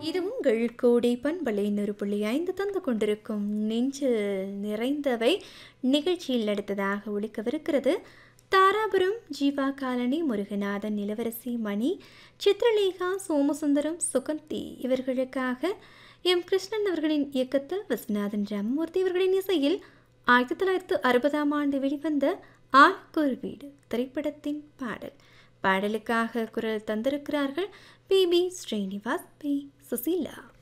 இது உங்கள் கோடை பண்பலை நூறு புள்ளி ஐந்து தந்து கொண்டிருக்கும் நெஞ்சில் நிறைந்தவை நிகழ்ச்சியில் அடுத்ததாக ஒழிக்கவிருக்கிறது தாராபுரம் ஜீவா காலனி முருகநாதன் இளவரசி மணி சித்ரலேகா சோமசுந்தரம் சுகந்தி இவர்களுக்காக எம் கிருஷ்ணன் அவர்களின் இயக்கத்தில் விஸ்வநாதன் ராமமூர்த்தி இவர்களின் இசையில் ஆயிரத்தி தொள்ளாயிரத்து அறுபதாம் ஆண்டு வெளிவந்த ஆளுக்கொரு வீடு திரைப்படத்தின் பாடல் பாடலுக்காக குரல் தந்திருக்கிறார்கள் P B Srinivas P Susheela